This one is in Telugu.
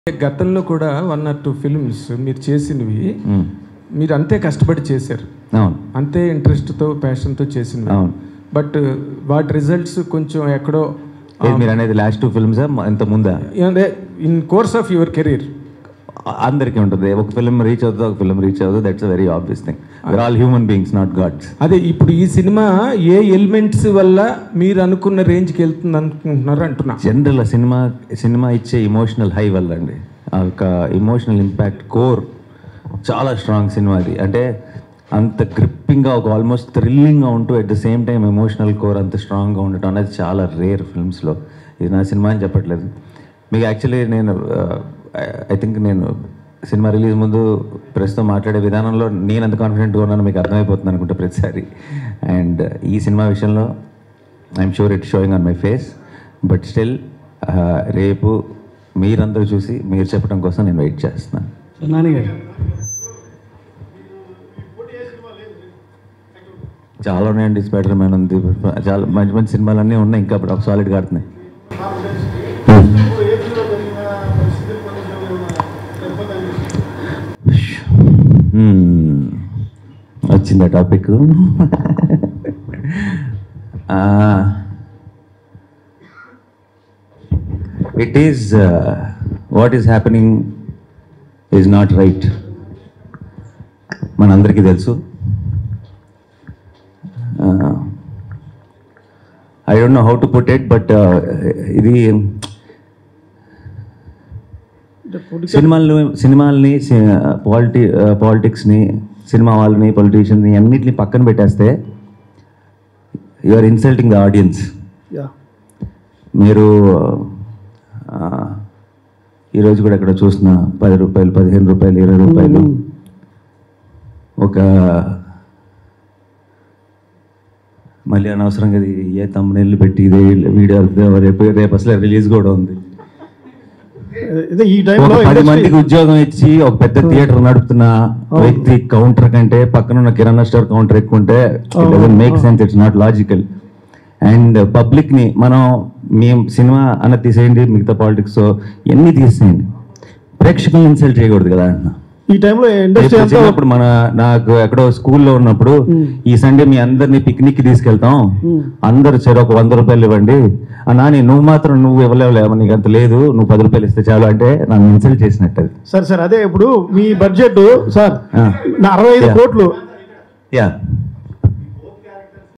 గతంలో కూడా వన్ ఆర్ టూ ఫిల్మ్స్ మీరు చేసినవి మీరు అంతే కష్టపడి చేశారు అవును అంతే ఇంట్రెస్ట్తో ప్యాషన్తో చేసినవి అవును బట్ వాటి రిజల్ట్స్ కొంచెం ఎక్కడో ఏది మీరు అనేది లాస్ట్ టూ ఫిల్మ్స్ ఇంత ముందా in course of your career అందరికీ ఉంటుంది ఒక ఫిల్మ్ రీచ్ అవుతుంది ఒక ఫిల్మ్ రీచ్ అవుతుంది that's very obvious thing we are all human beings not gods అదే ఇప్పుడు ఈ సినిమా ఏ ఎలిమెంట్స్ వల్ల మీరు అనుకున్న రేంజ్కి వెళ్తుంది అనుకుంటున్నారు అంటున్నా జనరల్ సినిమా సినిమా ఇచ్చే ఇమోషనల్ హై వల్ల అండి ఆ యొక్క ఇమోషనల్ ఇంపాక్ట్ కోర్ చాలా స్ట్రాంగ్ సినిమా అది అంటే అంత గ్రిప్పింగ్గా ఒక ఆల్మోస్ట్ థ్రిల్లింగ్గా ఉంటూ at the same time emotional core అంత స్ట్రాంగ్గా ఉండటం అనేది చాలా రేర్ ఫిల్మ్స్లో ఇది నా సినిమా అని చెప్పట్లేదు మీకు యాక్చువల్లీ నేను ఐ థింక్ నేను సినిమా రిలీజ్ ముందు ప్రస్తుతం మాట్లాడే విధానంలో నేను ఎంత కాన్ఫిడెంట్గా ఉన్నానో మీకు అర్థమైపోతుంది అనుకుంటా ప్రతిసారి అండ్ ఈ సినిమా విషయంలో I'm sure it showing on my face but still రేపు మీరందరూ చూసి మీరు చెప్పడం కోసం నేను వెయిట్ చేస్తున్నాను నాని గారు చాలా ఉన్నాయండి స్పైడర్ మ్యాన్ ఉంది చాలా మంచి మంచి సినిమాలన్నీ ఉన్నాయి ఇంకా ఇప్పుడు సాలిడ్గా ఆడుతున్నాయి Hmm. వచ్చిందా topic it is what is happening is not right మనందరికీ తెలుసు I don't know how to put it but ఇది సినిమాలను సినిమాల్ని పాలిటి పాలిటిక్స్ని సినిమా వాళ్ళని పొలిటీషియన్ని అన్నిటిని పక్కన పెట్టేస్తే you are insulting the audience yeah మీరు ఆ, ఈరోజు కూడా ఇక్కడ చూసిన పది రూపాయలు పదిహేను రూపాయలు ఇరవై రూపాయలు ఒక మళ్ళీ అనవసరంగా ఇది ఏ తమ్ముళ్ళు పెట్టి ఇదే వీడియో రేపు రేపు అసలు రిలీజ్ కూడా ఉంది ఇదే ఈ ఒక టైంలో పది మందికి ఉద్యోగం ఇచ్చి ఒక పెద్ద థియేటర్ నడుపుతున్న వ్యక్తి కౌంటర్ కంటే పక్కన ఉన్న కిరాణా స్టోర్ కౌంటర్ ఎక్కువ ఉంటే make sense it's not logical and public ని మనం మేము సినిమా అన్న తీసేయండి మిగతా పాలిటిక్స్ ఎన్ని తీసేయండి ప్రేక్షకులను ఇన్సల్ట్ చేయకూడదు కదా అన్న ఈ టైంలో ఇండస్ట్రీ రేపు అంతా చిన్నప్పుడు మన నాకు ఎక్కడో స్కూల్లో ఉన్నప్పుడు ఈ సండే మీ అందరినీ పిక్నిక్ కి తీసుకెళ్తాం అందరు చెరు ఒక వంద రూపాయలు ఇవ్వండి ఆ నాని నువ్వు మాత్రం నువ్వు ఇవ్వలేవు నీకు అంత లేదు నువ్వు పది రూపాయలు ఇస్తే చాలు అంటే నన్ను ఇన్సల్ట్ చేసినట్టు అది సార్ సార్ అదే ఇప్పుడు మీ బడ్జెట్ సార్ ఆ. నా అరవై ఐదు Yeah. కోట్లు యా